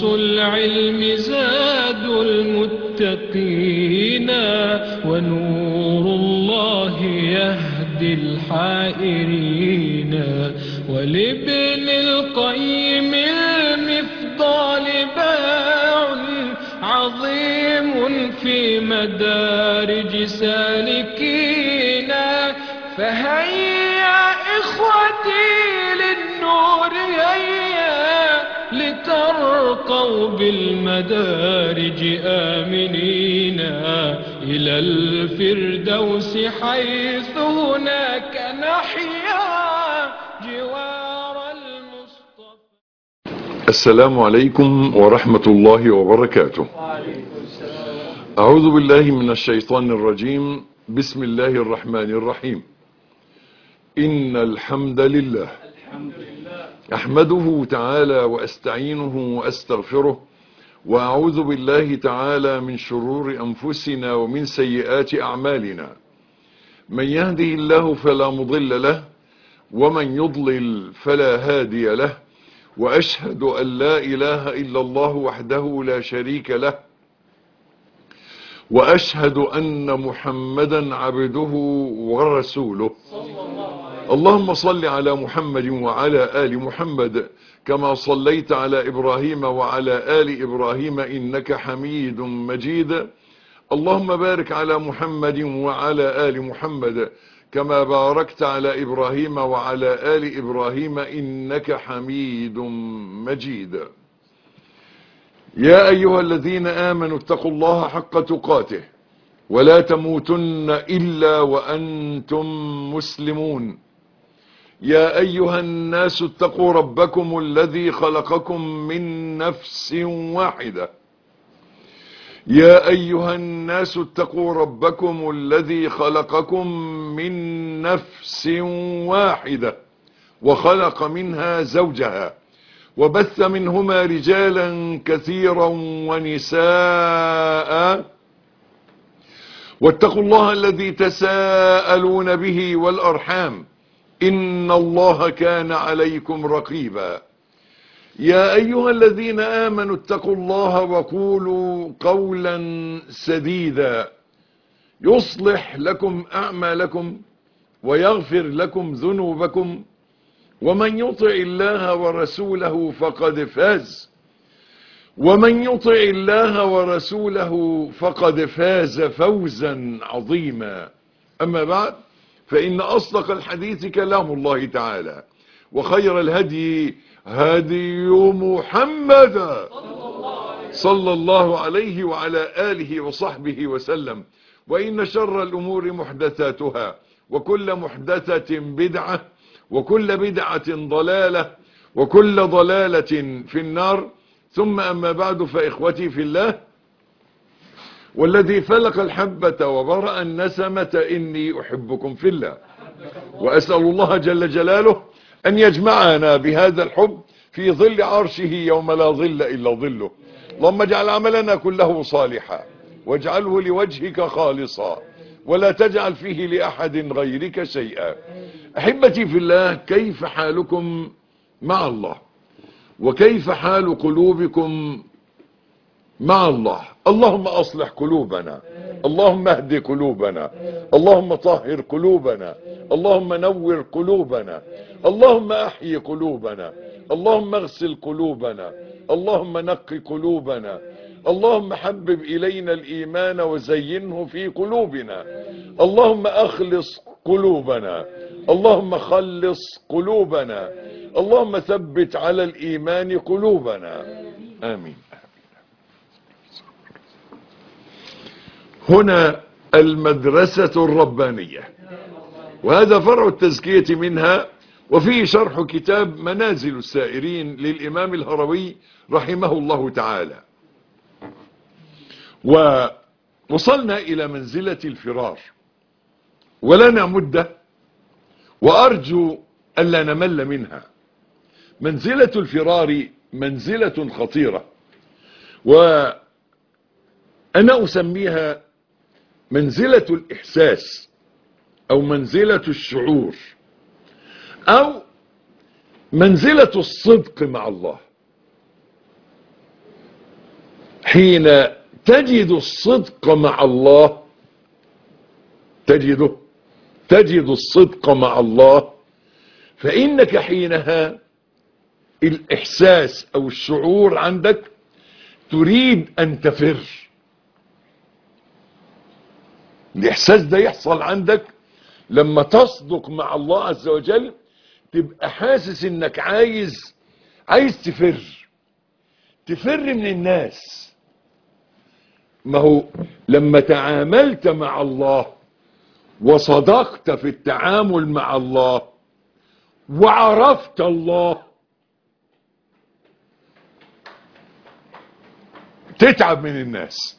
العلم زاد المتقين ونور الله يهدي الحائرين ولابن القيم المفضال باع عظيم في مدارج سالكين فهيا إخوتي للنور هيا لترقوا بالمدارج آمنين إلى الفردوس حيث هناك نحيا جوار المصطفى السلام عليكم ورحمة الله وبركاته أعوذ بالله من الشيطان الرجيم بسم الله الرحمن الرحيم إن الحمد لله أحمده تعالى وأستعينه وأستغفره وأعوذ بالله تعالى من شرور أنفسنا ومن سيئات أعمالنا من يهده الله فلا مضل له ومن يضلل فلا هادي له وأشهد أن لا إله إلا الله وحده لا شريك له وأشهد أن محمدا عبده ورسوله اللهم صل على محمد وعلى آل محمد كما صليت على إبراهيم وعلى آل إبراهيم إنك حميد مجيد اللهم بارك على محمد وعلى آل محمد كما باركت على إبراهيم وعلى آل إبراهيم إنك حميد مجيد يا أيها الذين آمنوا اتقوا الله حق تقاته ولا تموتن إلا وأنتم مسلمون يا أيها الناس اتقوا ربكم الذي خلقكم من نفس واحدة يا أيها الناس اتقوا ربكم الذي خلقكم من نفس واحدة وخلق منها زوجها وبث منهما رجالا كثيرا ونساء واتقوا الله الذي تساءلون به والأرحام إن الله كان عليكم رقيبا يا أيها الذين آمنوا اتقوا الله وقولوا قولا سديدا يصلح لكم أعمالكم ويغفر لكم ذنوبكم ومن يطع الله ورسوله فقد فاز ومن يطع الله ورسوله فقد فاز فوزا عظيما أما بعد فإن أصدق الحديث كلام الله تعالى وخير الهدي هدي محمد صلى الله عليه وعلى آله وصحبه وسلم وإن شر الأمور محدثاتها وكل محدثة بدعة وكل بدعة ضلالة وكل ضلالة في النار ثم أما بعد فإخوتي في الله والذي فلق الحبة وبرأ النسمة إني أحبكم في الله وأسأل الله جل جلاله أن يجمعنا بهذا الحب في ظل عرشه يوم لا ظل إلا ظله اللهم اجعل عملنا كله صالحا واجعله لوجهك خالصا ولا تجعل فيه لأحد غيرك شيئا أحبتي في الله كيف حالكم مع الله وكيف حال قلوبكم مع الله اللهم أصلح قلوبنا اللهم اهد قلوبنا اللهم طهر قلوبنا اللهم نور قلوبنا اللهم احيي قلوبنا اللهم اغسل قلوبنا اللهم نقي قلوبنا اللهم حبب إلينا الإيمان وزينه في قلوبنا اللهم أخلص قلوبنا اللهم خلص قلوبنا اللهم ثبت على الإيمان قلوبنا آمين هنا المدرسة الربانية وهذا فرع التزكية منها وفيه شرح كتاب منازل السائرين للإمام الهروي رحمه الله تعالى ووصلنا إلى منزلة الفرار ولنا مدة وأرجو ألا نمل منها منزلة الفرار منزلة خطيرة وأنا أسميها منزلة الإحساس أو منزلة الشعور أو منزلة الصدق مع الله حين تجد الصدق مع الله تجده تجد الصدق مع الله فإنك حينها الإحساس أو الشعور عندك تريد أن تفر الإحساس ده يحصل عندك لما تصدق مع الله عز وجل تبقى حاسس انك عايز عايز تفر تفر من الناس ما هو لما تعاملت مع الله وصدقت في التعامل مع الله وعرفت الله تتعب من الناس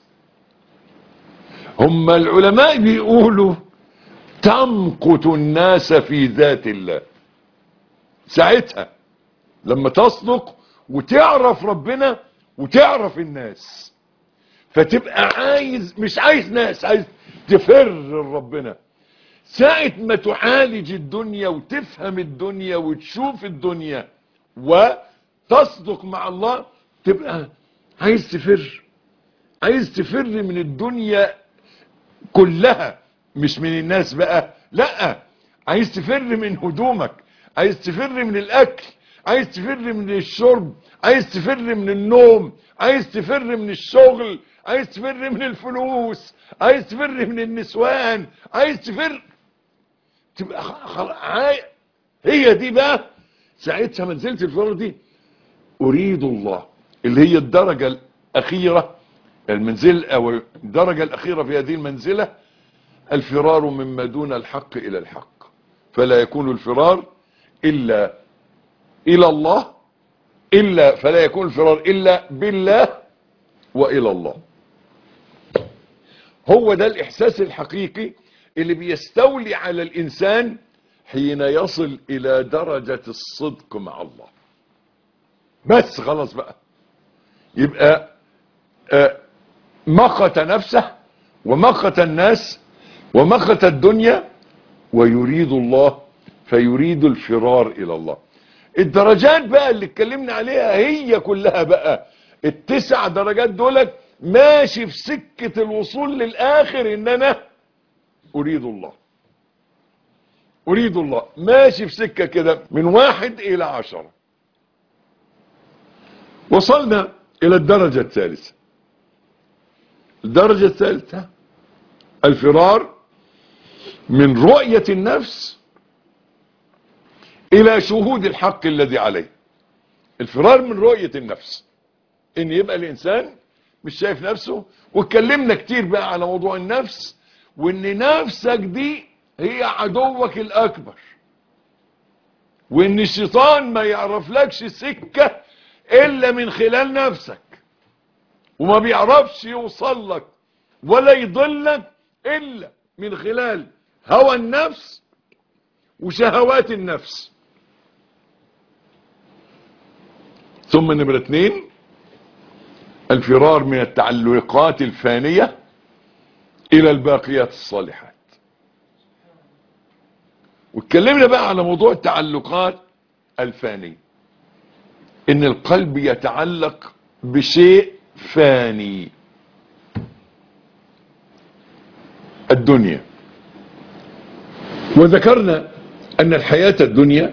هم العلماء بيقولوا تمقت الناس في ذات الله ساعتها لما تصدق وتعرف ربنا وتعرف الناس فتبقى عايز مش عايز ناس عايز تفر ربنا ساعة ما تعالج الدنيا وتفهم الدنيا وتشوف الدنيا وتصدق مع الله تبقى عايز تفر عايز تفر من الدنيا كلها مش من الناس بقى لا عايز تفر من هدومك عايز تفر من الاكل عايز تفر من الشرب عايز تفر من النوم عايز تفر من الشغل عايز تفر من الفلوس عايز تفر من النسوان عايز تفر تبقى خلاص عاي... هي دي بقى ساعتها منزلة الفرار دي اريد الله اللي هي الدرجة الاخيرة المنزل او الدرجة الاخيرة في هذه المنزلة الفرار مما دون الحق الى الحق فلا يكون الفرار الا الى الله الا فلا يكون الفرار الا بالله والى الله هو ده الاحساس الحقيقي اللي بيستولي على الانسان حين يصل الى درجة الصدق مع الله بس خلاص بقى يبقى آه مقت نفسه ومقت الناس ومقت الدنيا ويريد الله فيريد الفرار الى الله الدرجات بقى اللي اتكلمنا عليها هي كلها بقى التسع درجات دولت ماشي في سكة الوصول للاخر ان انا اريد الله اريد الله ماشي في سكة كده من واحد الى عشرة وصلنا الى الدرجة الثالثة الدرجة الثالثة الفرار من رؤية النفس الى شهود الحق الذي عليه الفرار من رؤية النفس ان يبقى الانسان مش شايف نفسه واتكلمنا كتير بقى على موضوع النفس وان نفسك دي هي عدوك الاكبر وان الشيطان ما يعرفلكش سكة الا من خلال نفسك وما بيعرفش يوصل لك ولا يضلك الا من خلال هوى النفس وشهوات النفس ثم نمرة اتنين الفرار من التعلقات الفانية الى الباقيات الصالحات واتكلمنا بقى على موضوع التعلقات الفانية ان القلب يتعلق بشيء فاني الدنيا وذكرنا ان الحياة الدنيا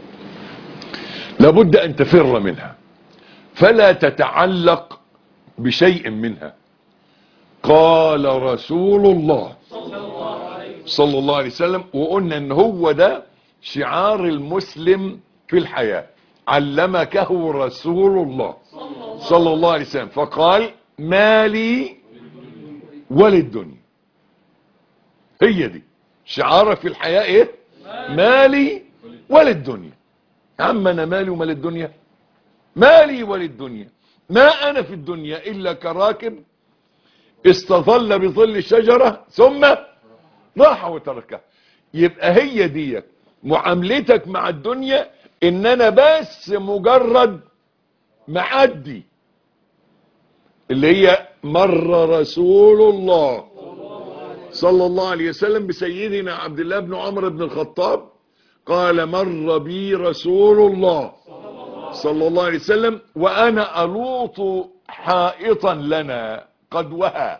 لابد ان تفر منها فلا تتعلق بشيء منها قال رسول الله صلى الله عليه وسلم وقلنا ان هو ده شعار المسلم في الحياة علمكه رسول الله صلى الله عليه وسلم فقال مالي وللدنيا هي دي شعارك في الحياة ايه مالي وللدنيا يا عم انا مالي ومال الدنيا مالي وللدنيا ما انا في الدنيا الا كراكب استظل بظل شجرة ثم راح وتركها يبقى هي دي معاملتك مع الدنيا ان انا بس مجرد معدي اللي هي مر رسول الله صلى الله عليه وسلم بسيدنا عبد الله بن عمر بن الخطاب قال مر بي رسول الله صلى الله عليه وسلم وانا الوط حائطا لنا قد وهى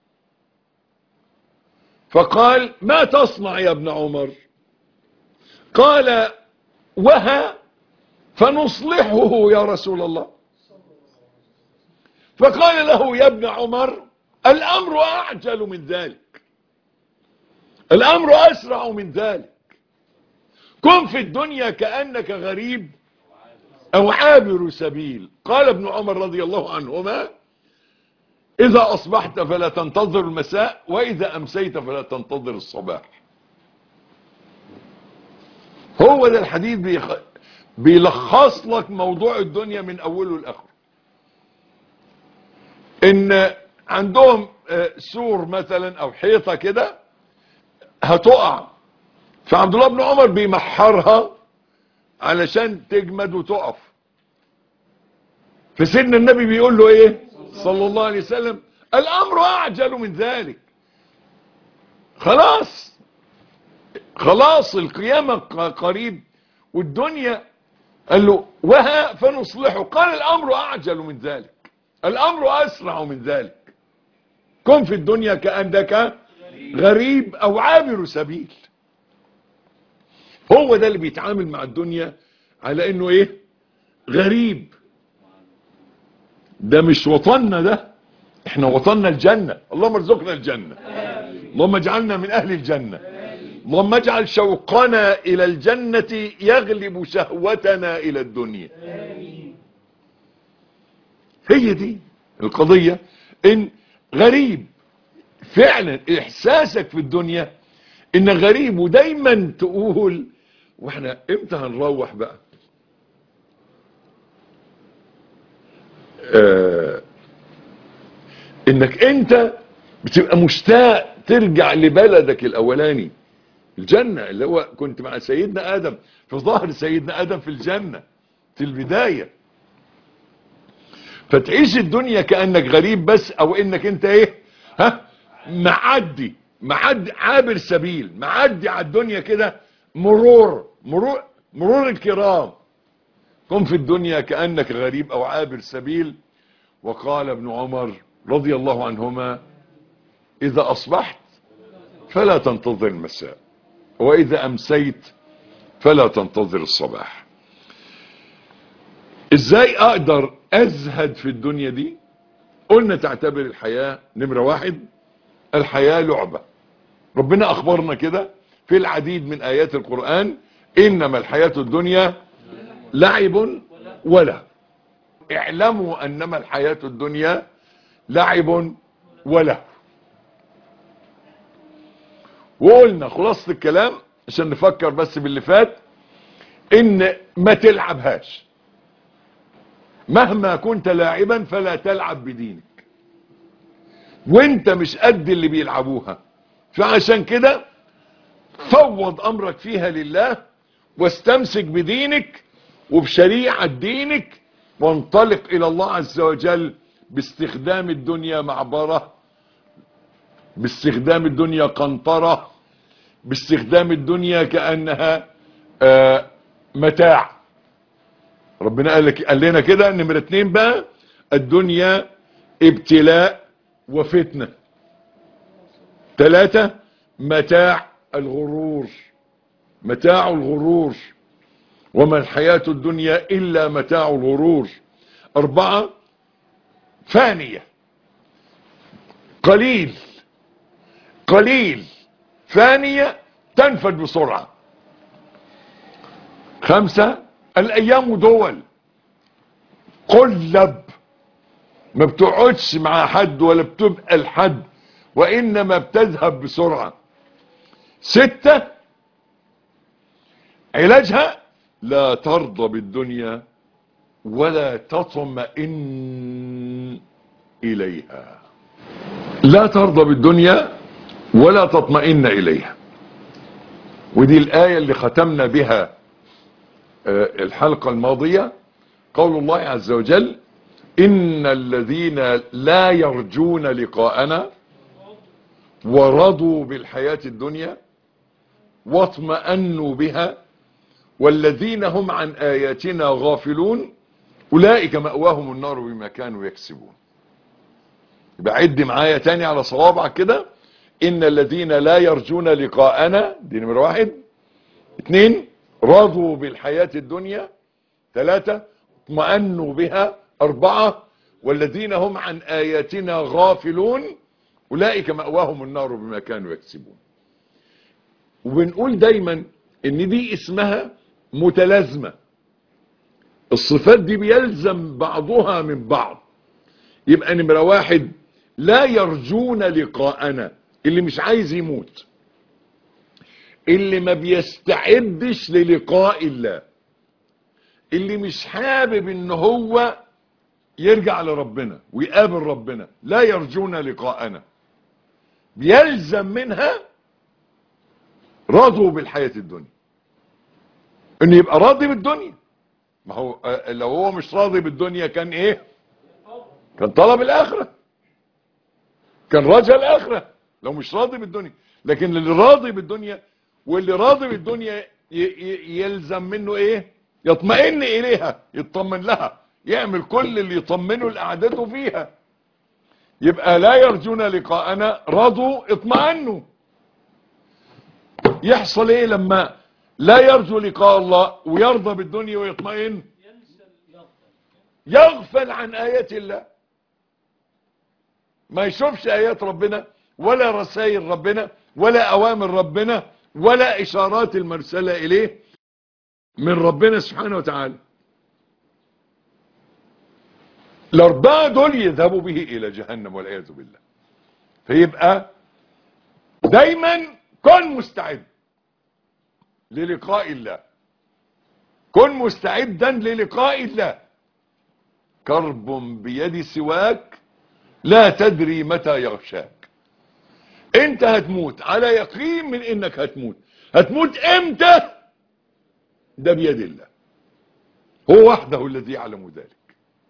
فقال ما تصنع يا ابن عمر قال وهى فنصلحه يا رسول الله فقال له يا ابن عمر الأمر أعجل من ذلك الأمر أسرع من ذلك كن في الدنيا كأنك غريب أو عابر سبيل قال ابن عمر رضي الله عنهما إذا أصبحت فلا تنتظر المساء وإذا أمسيت فلا تنتظر الصباح هو ده الحديث بيخ... بيلخص لك موضوع الدنيا من أوله لآخره إن عندهم سور مثلا أو حيطة كده هتقع فعبد الله بن عمر بيمحرها علشان تجمد وتقف فسيدنا النبي بيقول له ايه صلى الله عليه وسلم الامر اعجل من ذلك خلاص خلاص القيامة قريب والدنيا قال له وها فنصلحه قال الامر اعجل من ذلك الامر اسرع من ذلك كن في الدنيا كأنك غريب او عابر سبيل هو ده اللي بيتعامل مع الدنيا على انه ايه غريب ده مش وطننا ده احنا وطننا الجنة اللهم ارزقنا الجنة اللهم اجعلنا من اهل الجنة اللهم اجعل شوقنا الى الجنة يغلب شهوتنا الى الدنيا هي دي القضية ان غريب فعلا احساسك في الدنيا ان غريب ودايما تقول واحنا امتى هنروح بقى آه انك انت بتبقى مشتاق ترجع لبلدك الاولاني الجنة اللي هو كنت مع سيدنا ادم في ظهر سيدنا ادم في الجنة في البداية فتعيش الدنيا كأنك غريب بس او انك انت ايه ها معدي معدي عابر سبيل معدي على الدنيا كده مرور مرور مرور الكرام كن في الدنيا كأنك غريب او عابر سبيل وقال ابن عمر رضي الله عنهما اذا اصبحت فلا تنتظر المساء واذا امسيت فلا تنتظر الصباح ازاي اقدر ازهد في الدنيا دي قلنا تعتبر الحياة نمرة واحد الحياة لعبة ربنا اخبرنا كده في العديد من ايات القرآن انما الحياة الدنيا لعب ولا اعلموا انما الحياة الدنيا لعب ولا وقلنا خلاصة الكلام عشان نفكر بس باللي فات ان ما تلعبهاش مهما كنت لاعبا فلا تلعب بدينك وانت مش قد اللي بيلعبوها فعشان كده فوض امرك فيها لله واستمسك بدينك وبشريعة دينك وانطلق الى الله عز وجل باستخدام الدنيا معبرة باستخدام الدنيا قنطرة باستخدام الدنيا كأنها آه متاع ربنا قال, لك قال لنا كده نمرة اتنين بقى الدنيا ابتلاء وفتنة ثلاثة متاع الغرور متاع الغرور وما الحياة الدنيا إلا متاع الغرور أربعة فانية قليل قليل فانية تنفد بسرعة خمسة الأيام دول قلب ما بتقعدش مع حد ولا بتبقى لحد وإنما بتذهب بسرعة ستة علاجها لا ترضى بالدنيا ولا تطمئن إليها لا ترضى بالدنيا ولا تطمئن إليها ودي الآية اللي ختمنا بها الحلقة الماضية قول الله عز وجل إن الذين لا يرجون لقاءنا ورضوا بالحياة الدنيا واطمأنوا بها والذين هم عن آياتنا غافلون أولئك مأواهم النار بما كانوا يكسبون يبقى عد معايا تاني على صوابعك كده ان الذين لا يرجون لقاءنا دي نمرة واحد اتنين رضوا بالحياة الدنيا ثلاثة اطمأنوا بها أربعة والذين هم عن آياتنا غافلون أولئك مأواهم النار بما كانوا يكسبون وبنقول دايما ان دي اسمها متلازمة الصفات دي بيلزم بعضها من بعض يبقى نمرة واحد لا يرجون لقاءنا اللي مش عايز يموت اللي ما بيستعدش للقاء الله اللي مش حابب ان هو يرجع لربنا ويقابل ربنا لا يرجون لقاءنا بيلزم منها رضوا بالحياة الدنيا ان يبقى راضي بالدنيا ما هو آه، لو هو مش راضي بالدنيا كان ايه كان طلب الاخرة كان رجا الاخرة لو مش راضي بالدنيا لكن اللي راضي بالدنيا واللي راضي بالدنيا ي- ي- يلزم منه ايه يطمئن اليها يطمن لها يعمل كل اللي يطمنه لقعدته فيها يبقى لا يرجون لقاءنا رضوا اطمئنوا يحصل ايه لما لا يرجو لقاء الله ويرضى بالدنيا ويطمئن يغفل عن ايات الله ما يشوفش ايات ربنا ولا رسائل ربنا ولا اوامر ربنا ولا اشارات المرسله اليه من ربنا سبحانه وتعالى الاربعه دول يذهبوا به الى جهنم والعياذ بالله فيبقى دايما كن مستعد للقاء الله كن مستعدا للقاء الله كرب بيد سواك لا تدري متى يغشاك انت هتموت على يقين من انك هتموت هتموت امتى ده بيد الله هو وحده الذي يعلم ذلك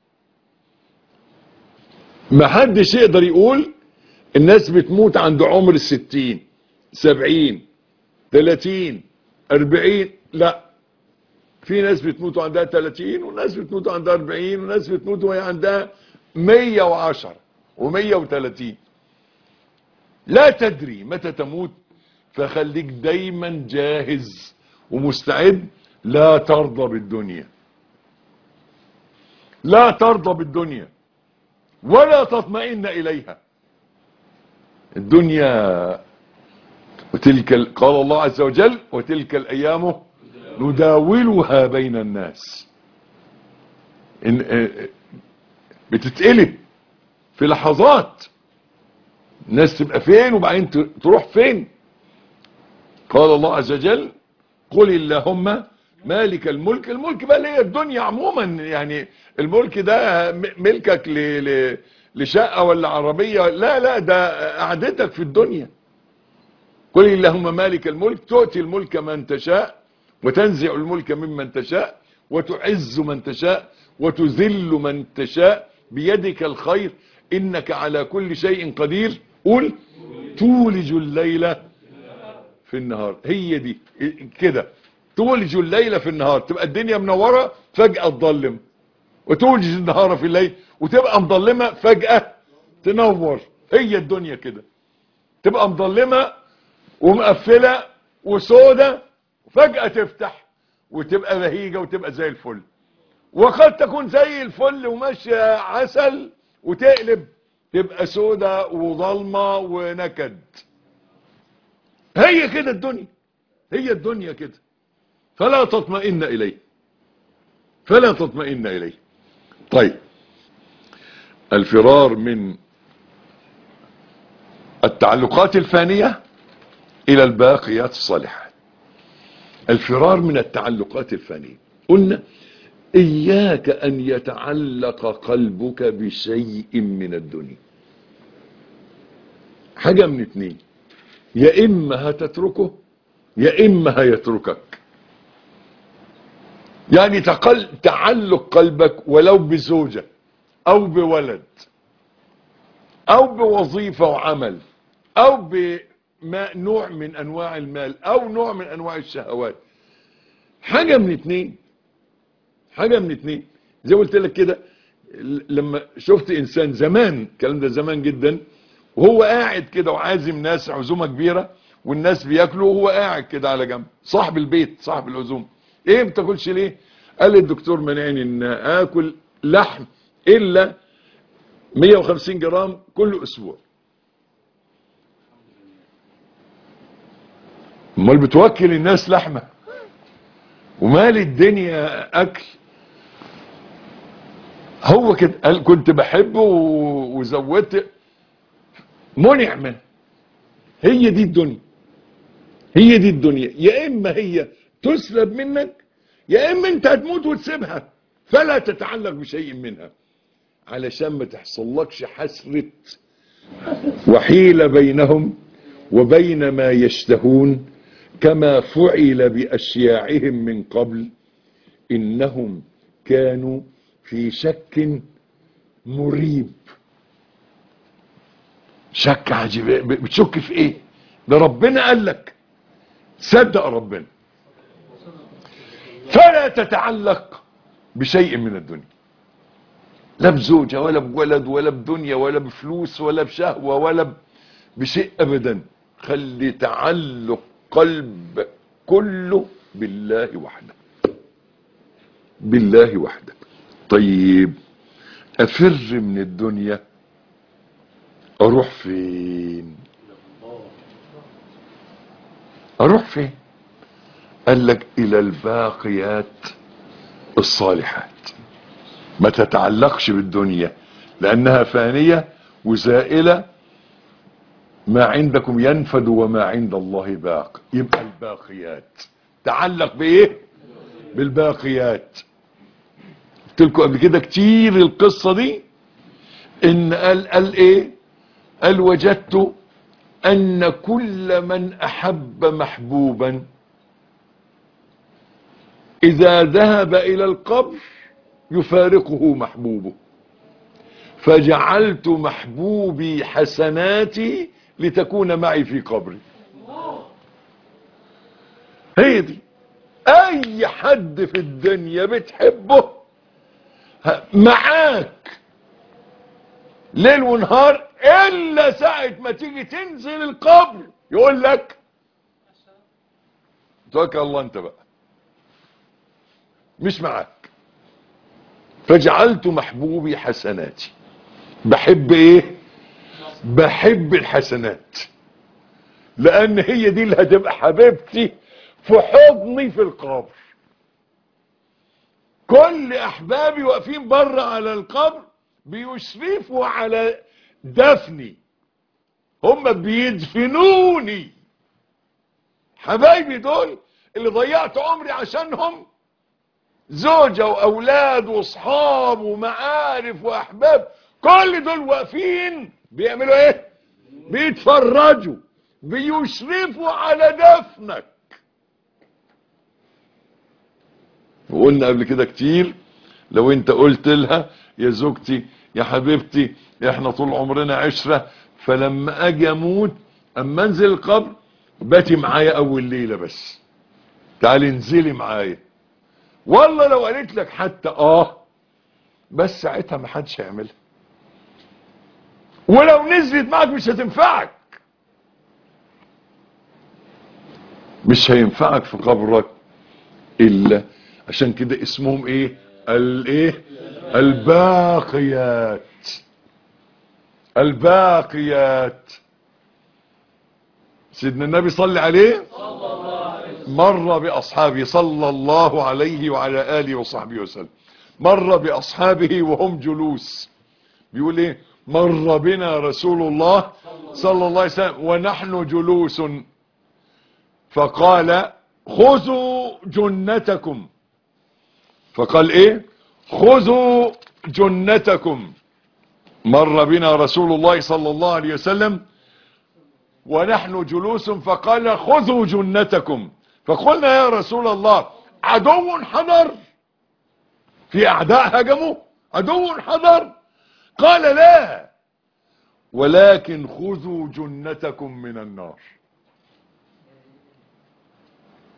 ما حدش يقدر يقول الناس بتموت عند عمر الستين سبعين ثلاثين اربعين لا في ناس بتموت عندها 30 وناس بتموت عندها 40 وناس بتموت وهي عندها 110 و130 لا تدري متى تموت فخليك دايما جاهز ومستعد لا ترضى بالدنيا لا ترضى بالدنيا ولا تطمئن إليها الدنيا وتلك ال- قال الله عز وجل وتلك الأيام نداولها بين الناس إن آه، بتتقلب في لحظات الناس تبقى فين وبعدين ت- تروح فين قال الله عز وجل قل اللهم مالك الملك الملك بقى اللي هي الدنيا عموما يعني الملك ده م- ملكك ل- ل- لشقة ولا عربية لا لا ده قعدتك في الدنيا قل اللهم مالك الملك تؤتي الملك من تشاء وتنزع الملك ممن تشاء وتعز من تشاء وتذل من تشاء بيدك الخير انك على كل شيء قدير قول تولج الليل في النهار هي دي كده تولج الليل في النهار تبقى الدنيا منورة فجأة تظلم وتولج النهار في الليل وتبقى مظلمة فجأة تنور هي الدنيا كده تبقى مظلمة ومقفلة وسودة وفجأة تفتح وتبقى بهيجة وتبقى زي الفل وقد تكون زي الفل وماشية عسل وتقلب تبقى سودة وظلمة ونكد هي كده الدنيا هي الدنيا كده فلا تطمئن إليه فلا تطمئن إليه طيب الفرار من التعلقات الفانية إلى الباقيات الصالحات الفرار من التعلقات الفانية قلنا إياك أن يتعلق قلبك بشيء من الدنيا حاجة من اتنين يا إما هتتركه يا إما هيتركك يعني تقل تعلق قلبك ولو بزوجة أو بولد أو بوظيفة وعمل أو بما نوع من أنواع المال أو نوع من أنواع الشهوات حاجة من اتنين حاجة من اتنين زي ما قلت لك كده لما شفت انسان زمان الكلام ده زمان جدا وهو قاعد كده وعازم ناس عزومه كبيره والناس بياكلوا وهو قاعد كده على جنب صاحب البيت صاحب العزومه ايه ما بتاكلش ليه قال لي الدكتور منعني ان اكل لحم الا 150 جرام كل اسبوع امال بتوكل الناس لحمه ومال الدنيا اكل هو كده قال كنت بحبه و- وزودت منع منه هي دي الدنيا هي دي الدنيا يا اما هي تسلب منك يا اما انت هتموت وتسيبها فلا تتعلق بشيء منها علشان ما تحصلكش حسرة وحيل بينهم وبين ما يشتهون كما فعل بأشياعهم من قبل إنهم كانوا في شك مريب شك عجيب ب- بتشك في ايه ده ربنا قال لك صدق ربنا فلا تتعلق بشيء من الدنيا لا بزوجة ولا بولد ولا بدنيا ولا بفلوس ولا بشهوة ولا ب- بشيء ابدا خلي تعلق قلبك كله بالله وحده بالله وحده طيب افر من الدنيا اروح فين اروح فين قال لك الى الباقيات الصالحات ما تتعلقش بالدنيا لانها فانية وزائلة ما عندكم ينفد وما عند الله باق يبقى الباقيات تعلق بايه بالباقيات قلت لكم قبل كده كتير القصة دي ان قال قال ايه قال وجدت ان كل من احب محبوبا اذا ذهب الى القبر يفارقه محبوبه فجعلت محبوبي حسناتي لتكون معي في قبري هي دي اي حد في الدنيا بتحبه ه- معاك ليل ونهار الا ساعة ما تيجي تنزل القبر يقول لك توكل الله انت بقى مش معاك فجعلت محبوبي حسناتي بحب ايه بحب الحسنات لان هي دي اللي هتبقى حبيبتي في حضني في القبر كل احبابي واقفين بره على القبر بيشرفوا على دفني هم بيدفنوني حبايبي دول اللي ضيعت عمري عشانهم زوجة واولاد واصحاب ومعارف واحباب كل دول واقفين بيعملوا ايه بيتفرجوا بيشرفوا على دفنك وقلنا قبل كده كتير لو انت قلت لها يا زوجتي يا حبيبتي احنا طول عمرنا عشرة فلما اجي اموت اما انزل القبر باتي معايا اول ليلة بس تعالي انزلي معايا والله لو قالت لك حتى اه بس ساعتها ما حدش هيعملها ولو نزلت معك مش هتنفعك مش هينفعك في قبرك الا عشان كده اسمهم ايه الايه الباقيات الباقيات سيدنا النبي صلى عليه مر بأصحابه صلى الله عليه وعلى آله وصحبه وسلم مر بأصحابه وهم جلوس بيقول ايه مر بنا رسول الله صلى الله عليه وسلم ونحن جلوس فقال خذوا جنتكم فقال ايه خذوا جنتكم مر بنا رسول الله صلى الله عليه وسلم ونحن جلوس فقال خذوا جنتكم فقلنا يا رسول الله عدو حضر في اعداء هجموا عدو حضر قال لا ولكن خذوا جنتكم من النار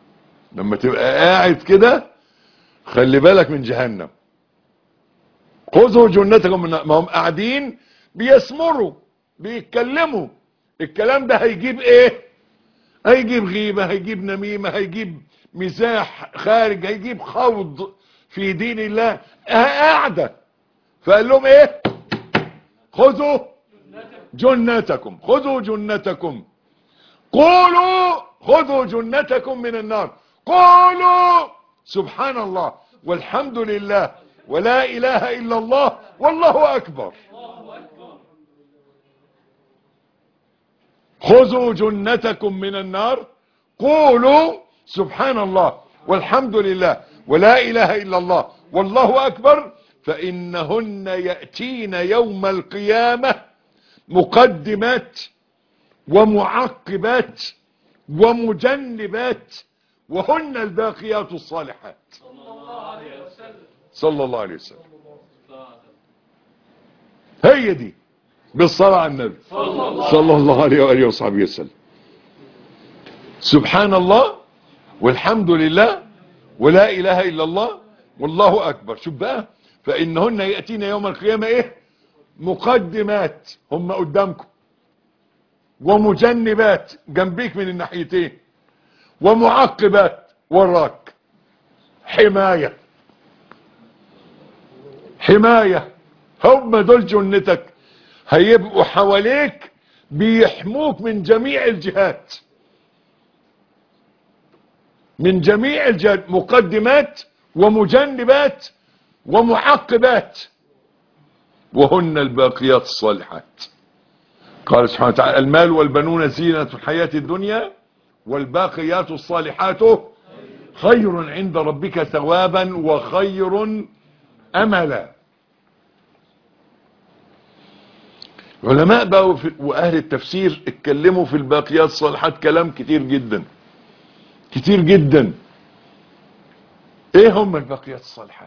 لما تبقى قاعد كده خلي بالك من جهنم خذوا جنتكم من ما هم قاعدين بيسمروا بيتكلموا الكلام ده هيجيب ايه هيجيب غيبة هيجيب نميمة هيجيب مزاح خارج هيجيب خوض في دين الله قاعدة فقال لهم ايه خذوا جنتكم خذوا جنتكم قولوا خذوا جنتكم من النار قولوا سبحان الله والحمد لله ولا اله الا الله والله اكبر خذوا جنتكم من النار قولوا سبحان الله والحمد لله ولا اله الا الله والله اكبر فانهن ياتين يوم القيامه مقدمات ومعقبات ومجنبات وهن الباقيات الصالحات صلى الله عليه وسلم هي دي بالصلاة على النبي صلى الله عليه وآله وصحبه وسلم سبحان الله والحمد لله ولا إله إلا الله والله أكبر شوف بقى فإنهن يأتين يوم القيامة إيه مقدمات هم قدامكم ومجنبات جنبيك من الناحيتين ومعقبات وراك حماية حماية هم دول جنتك هيبقوا حواليك بيحموك من جميع الجهات من جميع الجهات مقدمات ومجنبات ومعقبات وهن الباقيات الصالحات قال سبحانه وتعالى المال والبنون زينة الحياة الدنيا والباقيات الصالحات خير عند ربك ثوابا وخير املا علماء بقى واهل التفسير اتكلموا في الباقيات الصالحات كلام كتير جدا كتير جدا ايه هم الباقيات الصالحات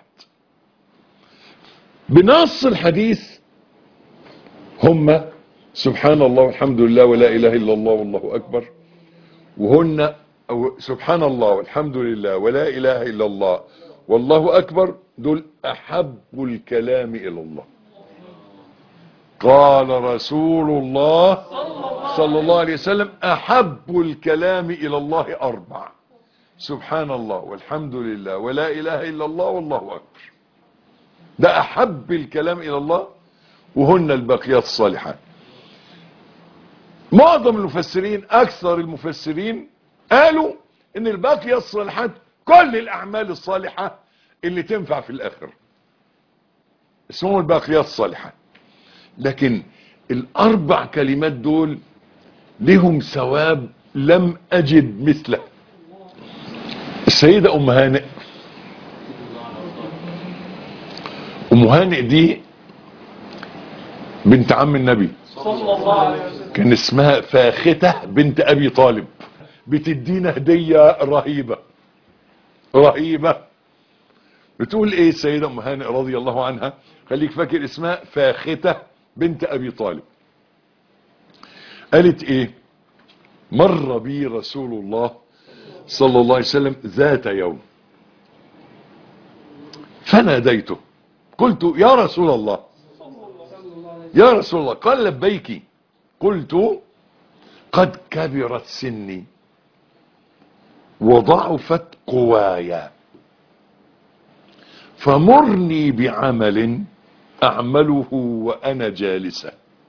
بنص الحديث هم سبحان الله والحمد لله ولا اله الا الله والله اكبر وهن أو سبحان الله والحمد لله ولا اله الا الله والله اكبر دول احب الكلام الى الله قال رسول الله صلى الله عليه وسلم احب الكلام الى الله اربع سبحان الله والحمد لله ولا اله الا الله والله اكبر ده احب الكلام الى الله وهن الباقيات الصالحات معظم المفسرين اكثر المفسرين قالوا ان الباقيات الصالحات كل الاعمال الصالحة اللي تنفع في الاخر اسمهم الباقيات الصالحات لكن الاربع كلمات دول لهم ثواب لم اجد مثله السيدة ام هانئ ام هانئ دي بنت عم النبي صلى الله عليه وسلم كان اسمها فاختة بنت ابي طالب بتدينا هدية رهيبة رهيبة بتقول ايه السيدة ام هانئ رضي الله عنها خليك فاكر اسمها فاختة بنت ابي طالب قالت ايه مر بي رسول الله صلى الله عليه وسلم ذات يوم فناديته قلت يا رسول الله يا رسول الله قال لبيك قلت قد كبرت سني وضعفت قواي فمرني بعمل اعمله وانا جالسة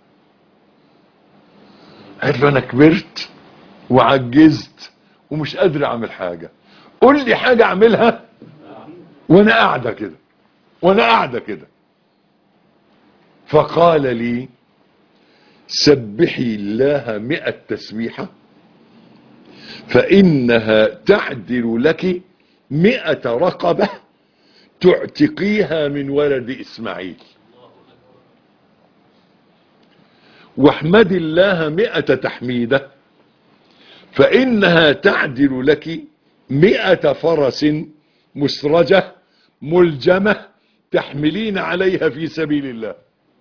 قالت له انا كبرت وعجزت ومش قادر اعمل حاجة قول لي حاجة اعملها وانا قاعدة كده وانا قاعدة كده فقال لي سبحي الله مئة تسبيحة فإنها تعدل لك مئة رقبة تعتقيها من ولد إسماعيل واحمد الله مئة تحميدة فإنها تعدل لك مئة فرس مسرجة ملجمة تحملين عليها في سبيل الله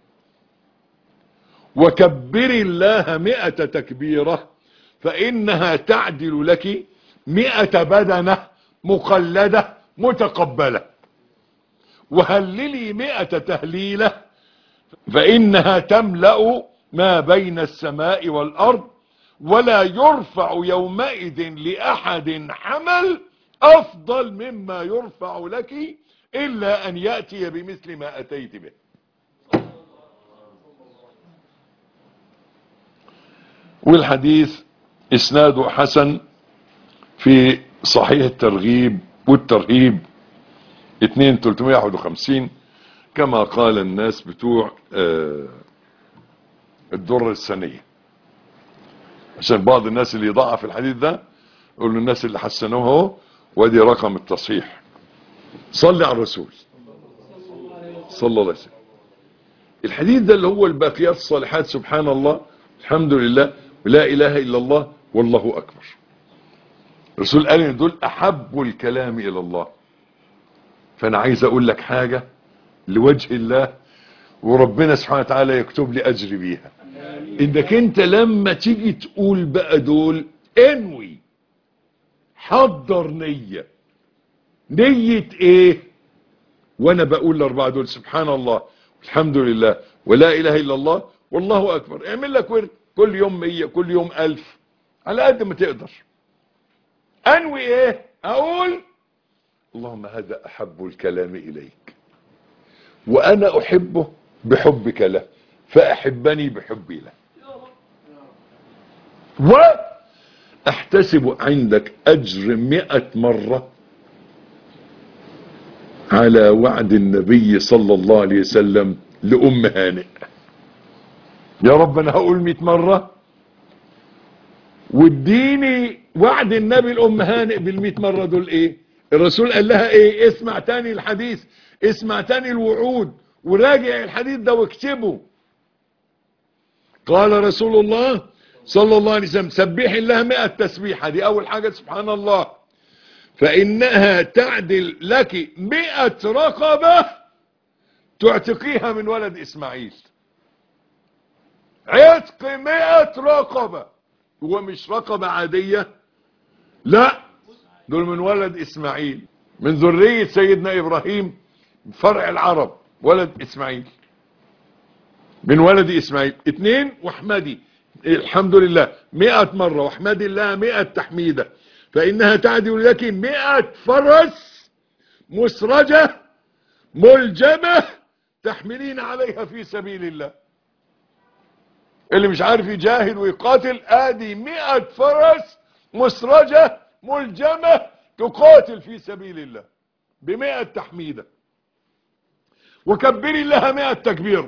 وكبر الله مئة تكبيرة فإنها تعدل لك مئة بدنة مقلدة متقبلة وهللي مئة تهليلة فإنها تملأ ما بين السماء والأرض ولا يرفع يومئذ لأحد حمل أفضل مما يرفع لك إلا أن يأتي بمثل ما أتيت به والحديث إسناده حسن في صحيح الترغيب والترهيب 2351 كما قال الناس بتوع آه الدر السنية عشان بعض الناس اللي يضعف الحديث ده يقول الناس اللي حسنوه اهو وادي رقم التصحيح صلي على الرسول صلى الله عليه وسلم الحديث ده اللي هو الباقيات الصالحات سبحان الله الحمد لله ولا اله الا الله والله اكبر الرسول قال ان دول احب الكلام الى الله فانا عايز اقول لك حاجة لوجه الله وربنا سبحانه وتعالى يكتب لي اجر بيها انك انت لما تيجي تقول بقى دول انوي حضر نية نية ايه وانا بقول الاربعة دول سبحان الله الحمد لله ولا اله الا الله والله اكبر اعمل لك ورد كل يوم مية كل يوم الف على قد ما تقدر انوي ايه اقول اللهم هذا احب الكلام اليك وانا احبه بحبك له فاحبني بحبي له واحتسب عندك اجر مئة مرة على وعد النبي صلى الله عليه وسلم لأم هانئ يا رب انا هقول مئة مرة واديني وعد النبي الام هانئ بالمئة مرة دول ايه الرسول قال لها ايه اسمع تاني الحديث اسمع تاني الوعود وراجع الحديث ده واكتبه قال رسول الله صلى الله عليه وسلم سبح الله مئة تسبيحة دي اول حاجة سبحان الله فانها تعدل لك مئة رقبة تعتقيها من ولد اسماعيل عتق مئة رقبة هو مش رقبة عادية لا دول من ولد اسماعيل من ذرية سيدنا ابراهيم فرع العرب ولد اسماعيل من ولد اسماعيل اتنين واحمدي الحمد لله مئة مرة واحمد الله مئة تحميدة فانها تعدل لك مئة فرس مسرجة ملجمة تحملين عليها في سبيل الله اللي مش عارف يجاهد ويقاتل ادي مئة فرس مسرجة ملجمة تقاتل في سبيل الله بمئة تحميدة وكبري لها مئة تكبير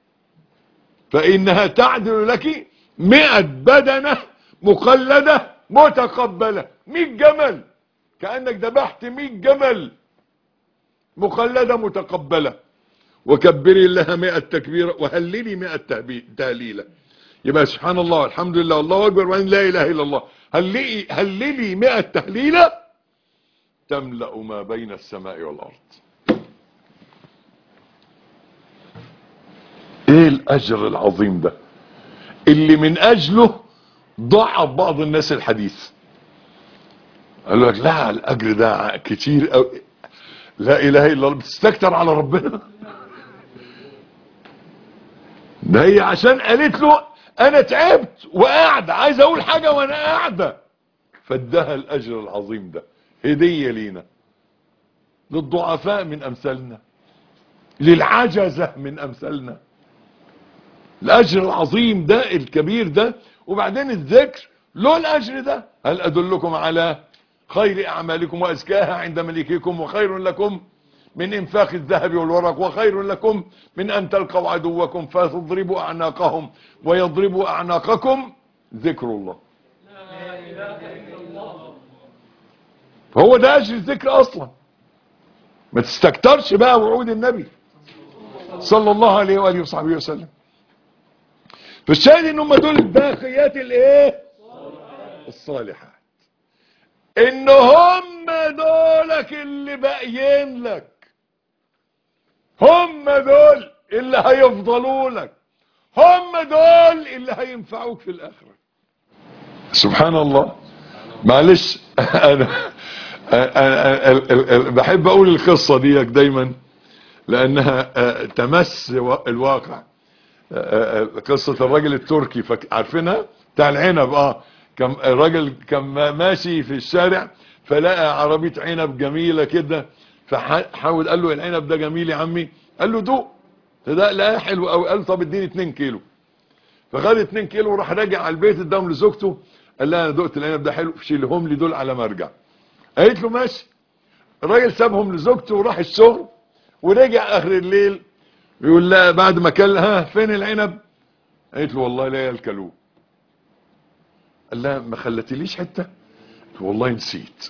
فإنها تعدل لك مئة بدنة مقلدة متقبلة مئة جمل كأنك ذبحت مئة جمل مقلدة متقبلة وكبري لها مئة تكبيرة وهللي مئة تهليلة يبقى سبحان الله الحمد لله الله أكبر وأن لا إله إلا الله هللي, هللي مئة تهليلة تملأ ما بين السماء والأرض ايه الاجر العظيم ده اللي من اجله ضعف بعض الناس الحديث قالوا لك لا الاجر ده كتير أو لا اله الا الله بتستكتر على ربنا ده هي عشان قالت له انا تعبت وقاعد عايز اقول حاجة وانا قاعدة فادها الاجر العظيم ده هدية لينا للضعفاء من امثالنا للعجزة من امثالنا الاجر العظيم ده الكبير ده وبعدين الذكر له الاجر ده هل ادلكم على خير اعمالكم وازكاها عند ملككم وخير لكم من انفاق الذهب والورق وخير لكم من ان تلقوا عدوكم فتضربوا اعناقهم ويضربوا اعناقكم ذكر الله هو ده اجر الذكر اصلا ما تستكترش بقى وعود النبي صلى الله عليه واله وصحبه وسلم فالشاهد ان هم دول الباقيات الايه الصالحات ان هم دولك اللي باقيين لك هم دول اللي هيفضلوا لك هم دول اللي هينفعوك في الاخره سبحان الله معلش انا, أنا, أنا, أنا بحب اقول القصه ديك دايما لانها آه، تمس و- الواقع آه، آه، قصة الراجل التركي فك- عارفينها بتاع العنب اه كان الراجل كان ما- ماشي في الشارع فلقى عربية عنب جميلة كده فحاول قال له العنب ده جميل يا عمي قال له دوق ده لا حلو قوي قال له طب اديني 2 كيلو فخد 2 كيلو وراح راجع على البيت اداهم لزوجته قال لها انا دقت العنب ده حلو شيلهم لي دول على ما ارجع قالت له ماشي الراجل سابهم لزوجته وراح الشغل ورجع اخر الليل يقول لها بعد ما كل ها فين العنب قالت له والله لا يلكلوه قال لها ما خلتليش حته قلت له والله نسيت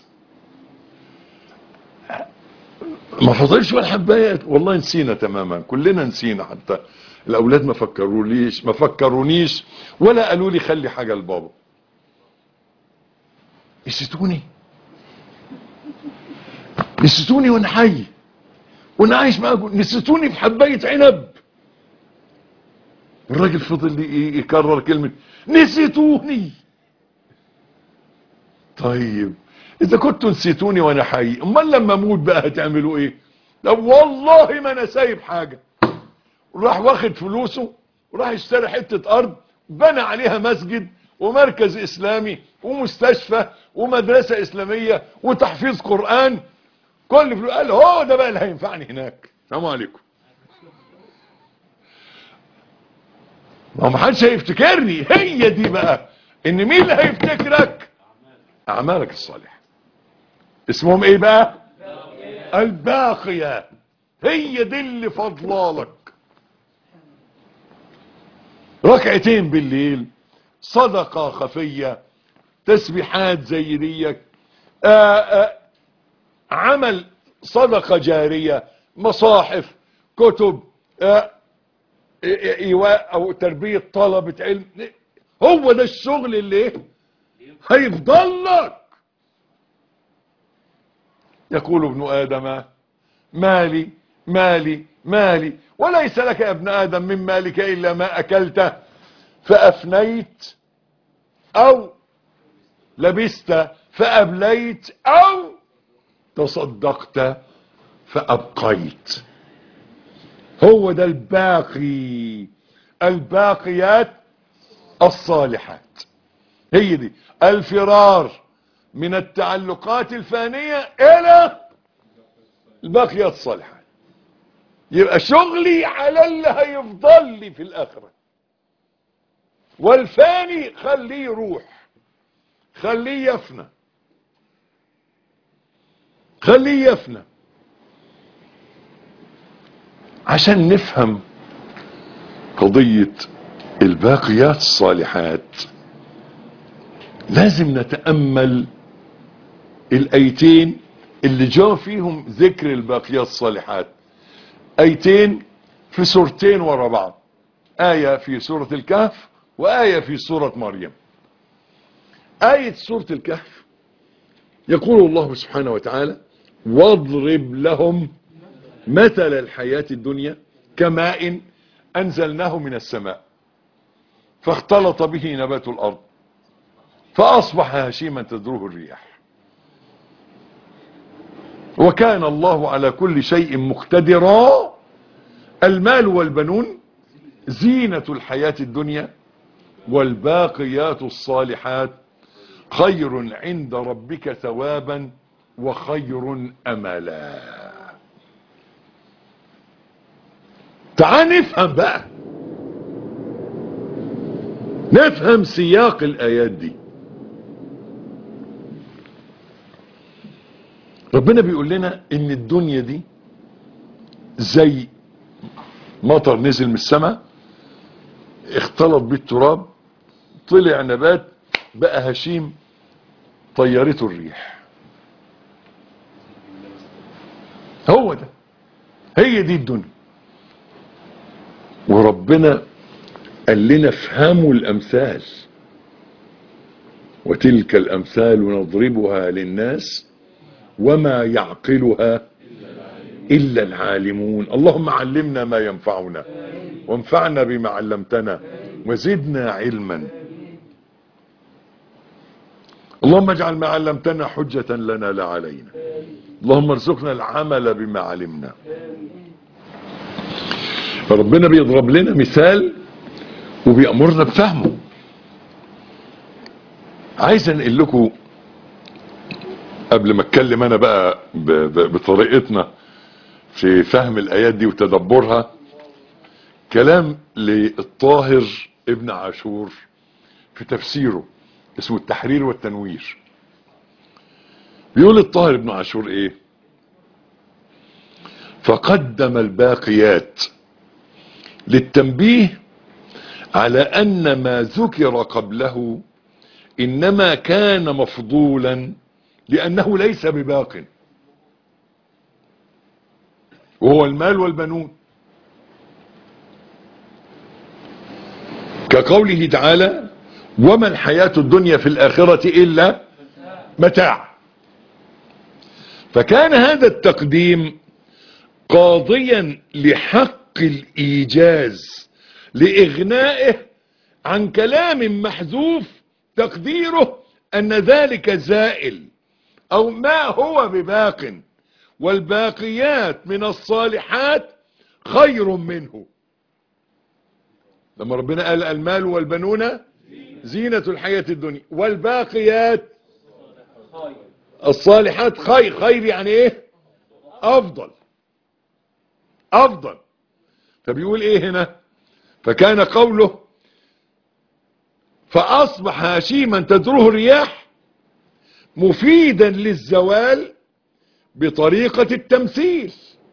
ما فضلش ولا حبايه والله نسينا تماما كلنا نسينا حتى الاولاد ما فكروليش ما فكرونيش ولا قالوا لي خلي حاجه لبابا نسيتوني نسيتوني وانا حي وانا عايش معاكم نسيتوني في حبايه عنب الراجل فضل ي- يكرر كلمه نسيتوني طيب اذا كنتوا نسيتوني وانا حي امال لما اموت بقى هتعملوا ايه طب والله ما انا سايب حاجه راح واخد فلوسه وراح اشترى حته ارض بنى عليها مسجد ومركز اسلامي ومستشفى ومدرسه اسلاميه وتحفيظ قران كل فلوس قال هو ده بقى اللي هينفعني هناك السلام عليكم ما ما حدش هيفتكرني هي دي بقى ان مين اللي هيفتكرك اعمالك الصالحه اسمهم ايه بقى الباقيه هي دي اللي فضلالك ركعتين بالليل صدقه خفيه تسبيحات زي ديك آآ آآ عمل صدقه جاريه مصاحف كتب آآ ايواء او تربيه طلبه علم هو ده الشغل اللي إيه؟ هيفضل لك يقول ابن ادم مالي مالي مالي وليس لك يا ابن ادم من مالك الا ما اكلته فافنيت او لبست فابليت او تصدقت فابقيت هو ده الباقي الباقيات الصالحات هي دي الفرار من التعلقات الفانية الى الباقيات الصالحات يبقى شغلي على اللي هيفضل لي في الاخرة والفاني خليه يروح خليه يفنى خليه يفنى عشان نفهم قضية الباقيات الصالحات لازم نتأمل الأيتين اللي جاء فيهم ذكر الباقيات الصالحات أيتين في سورتين ورا بعض آية في سورة الكهف وآية في سورة مريم آية سورة الكهف يقول الله سبحانه وتعالى واضرب لهم مثل الحياة الدنيا كماء أنزلناه من السماء فاختلط به نبات الأرض فأصبح هشيما تدروه الرياح وكان الله على كل شيء مقتدرا المال والبنون زينة الحياة الدنيا والباقيات الصالحات خير عند ربك ثوابا وخير أملا تعال نفهم بقى نفهم سياق الآيات دي ربنا بيقول لنا ان الدنيا دي زي مطر نزل من السماء اختلط بالتراب طلع نبات بقى هشيم طيرته الريح هو ده هي دي الدنيا وربنا قال لنا افهموا الامثال وتلك الامثال نضربها للناس وما يعقلها الا العالمون اللهم علمنا ما ينفعنا وانفعنا بما علمتنا وزدنا علما اللهم اجعل ما علمتنا حجة لنا لا علينا اللهم ارزقنا العمل بما علمنا فربنا بيضرب لنا مثال وبيأمرنا بفهمه عايز انقل لكم قبل ما اتكلم انا بقى ب- ب- بطريقتنا في فهم الايات دي وتدبرها كلام للطاهر ابن عاشور في تفسيره اسمه التحرير والتنوير بيقول الطاهر ابن عاشور ايه فقدم الباقيات للتنبيه على ان ما ذكر قبله انما كان مفضولا لانه ليس بباق وهو المال والبنون كقوله تعالى وما الحياة الدنيا في الآخرة إلا متاع فكان هذا التقديم قاضيا لحق الإيجاز لإغنائه عن كلام محذوف تقديره أن ذلك زائل أو ما هو بباق والباقيات من الصالحات خير منه لما ربنا قال المال والبنون زينة الحياة الدنيا والباقيات الصالحات خير خير يعني ايه افضل افضل فبيقول ايه هنا فكان قوله فاصبح هشيما تدره الرياح مفيدا للزوال بطريقة التمثيل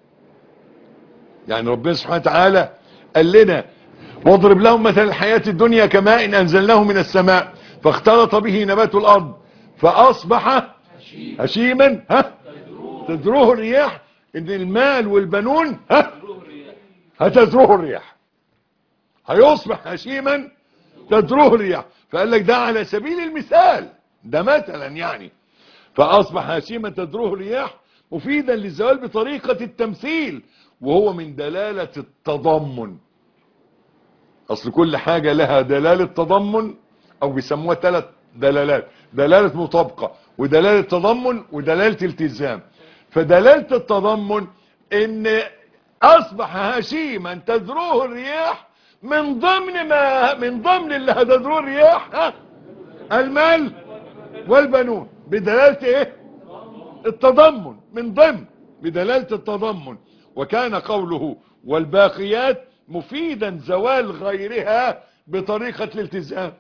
يعني ربنا سبحانه وتعالى قال لنا واضرب لهم مثل الحياة الدنيا كماء أنزلناه من السماء فاختلط به نبات الأرض فأصبح هشيما ها تدروه الرياح إن المال والبنون ها هتدروه الرياح هيصبح هشيما تدروه الرياح فقال لك ده على سبيل المثال ده مثلا يعني فأصبح هشيما تدروه الرياح مفيدا للزوال بطريقة التمثيل وهو من دلالة التضمن اصل كل حاجة لها دلالة تضمن او بيسموها ثلاث دلالات دلالة مطابقة ودلالة تضمن ودلالة التزام فدلالة التضمن ان اصبح هشيما تذروه الرياح من ضمن ما من ضمن اللي هتذروه الرياح ها المال والبنون بدلالة ايه التضمن من ضمن بدلالة التضمن وكان قوله والباقيات مفيدا زوال غيرها بطريقة الالتزام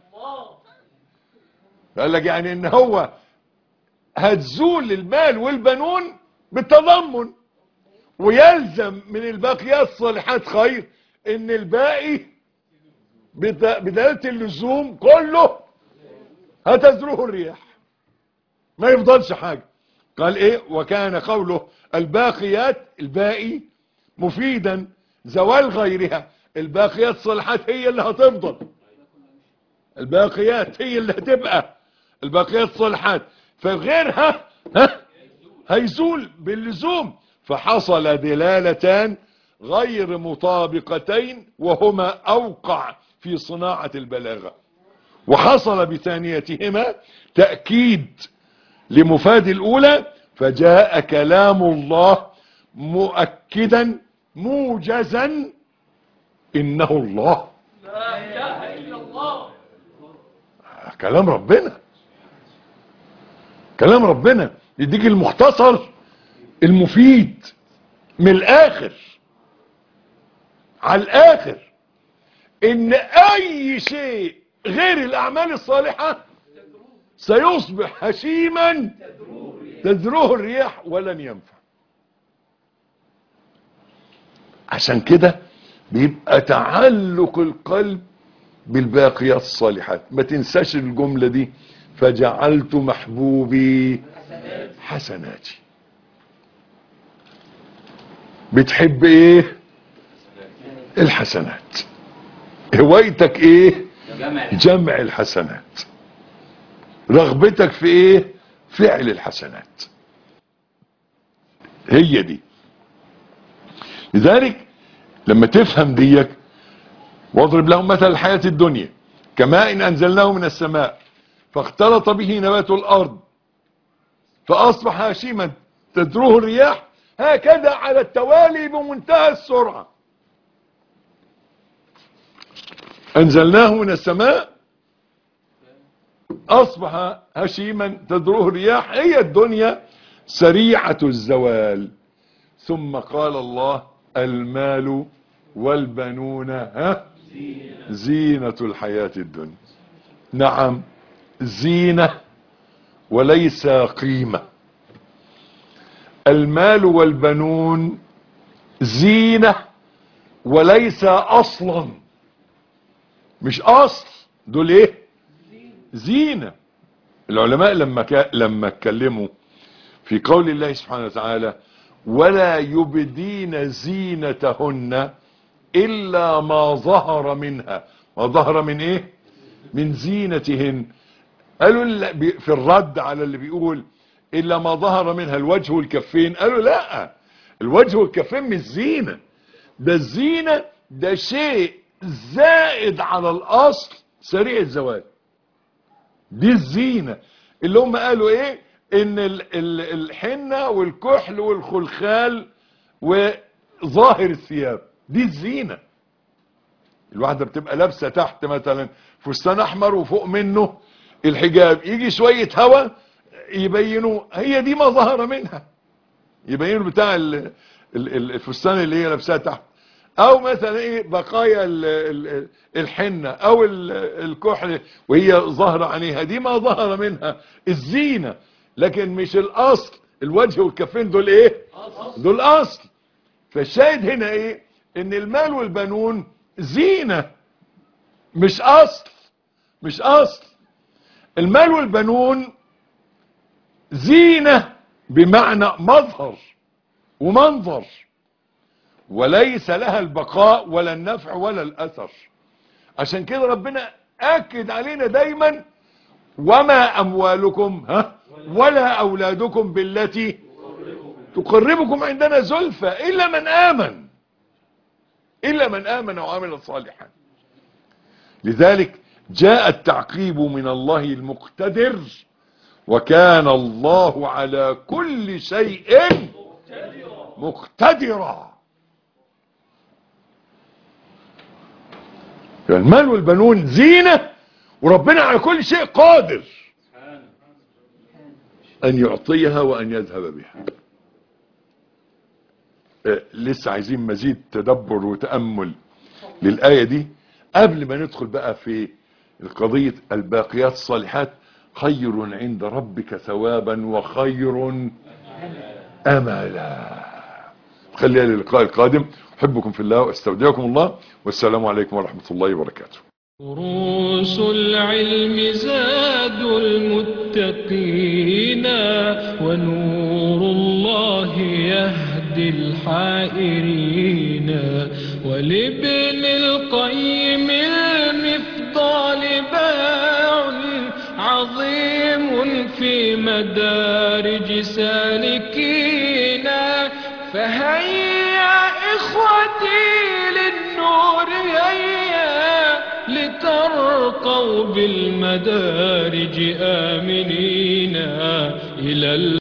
قال لك يعني ان هو هتزول المال والبنون بالتضمن ويلزم من الباقيات الصالحات خير ان الباقي بد- بدلالة اللزوم كله هتزروه الرياح ما يفضلش حاجة قال ايه وكان قوله الباقيات الباقي مفيدا زوال غيرها الباقيات الصالحات هي اللي هتفضل الباقيات هي اللي هتبقى الباقيات الصالحات فغيرها ها هيزول باللزوم فحصل دلالتان غير مطابقتين وهما اوقع في صناعة البلاغة وحصل بثانيتهما تأكيد لمفاد الأولى فجاء كلام الله مؤكدا موجزا إنه الله لا إله إلا الله كلام ربنا كلام ربنا يديك المختصر المفيد من الآخر على الآخر إن أي شيء غير الأعمال الصالحة سيصبح هشيما تذروه الرياح ولن ينفع عشان كده بيبقى تعلق القلب بالباقيات الصالحات ما تنساش الجملة دي فجعلت محبوبي حسناتي بتحب ايه الحسنات هوايتك ايه جمع الحسنات رغبتك في ايه فعل الحسنات هي دي لذلك لما تفهم ديك واضرب لهم مثل الحياة الدنيا كماء إن أنزلناه من السماء فاختلط به نبات الأرض فأصبح هشيما تدروه الرياح هكذا على التوالي بمنتهى السرعة أنزلناه من السماء أصبح هشيما تدروه الرياح هي الدنيا سريعة الزوال ثم قال الله المال والبنون ها زينة الحياة الدنيا نعم زينة وليس قيمة المال والبنون زينة وليس أصلا مش أصل دول ايه زينة العلماء لما كا لما اتكلموا في قول الله سبحانه وتعالى ولا يبدين زينتهن إلا ما ظهر منها ما ظهر من ايه من زينتهن قالوا ال- بي- في الرد على اللي بيقول إلا ما ظهر منها الوجه والكفين قالوا لا الوجه والكفين مش زينة ده الزينة ده شيء زائد على الأصل سريع الزوال دي الزينة اللي هم قالوا ايه ان ال- ال- الحنة والكحل والخلخال وظاهر الثياب دي الزينة الواحدة بتبقى لابسة تحت مثلا فستان احمر وفوق منه الحجاب يجي شوية هوا يبينوا هي دي ما ظهر منها يبينوا بتاع ال- ال- ال- الفستان اللي هي لابساه تحت او مثلا ايه بقايا ال- ال- الحنة او ال- الكحل وهي ظاهرة عليها دي ما ظهر منها الزينة لكن مش الاصل الوجه والكفين دول ايه دول اصل فالشاهد هنا ايه ان المال والبنون زينة مش اصل مش اصل المال والبنون زينة بمعنى مظهر ومنظر وليس لها البقاء ولا النفع ولا الأثر عشان كده ربنا أكد علينا دايما وما أموالكم ها ولا أولادكم بالتي تقربكم عندنا زلفى إلا من آمن إلا من آمن وعمل صالحا لذلك جاء التعقيب من الله المقتدر وكان الله على كل شيء مقتدرا المال والبنون زينة وربنا على كل شيء قادر أن يعطيها وأن يذهب بها آه، لسه عايزين مزيد تدبر وتأمل للآية دي قبل ما ندخل بقى في القضية الباقيات الصالحات خير عند ربك ثوابا وخير أملا خليها للقاء القادم أحبكم في الله واستودعكم الله والسلام عليكم ورحمة الله وبركاته دروس العلم زاد المتقين ونور الله يهدي الحائرين ولابن القيم المفضال باع عظيم في مدارج سالكين فهيا إخوتي للنور هيا لترقوا بالمدارج آمنين إلى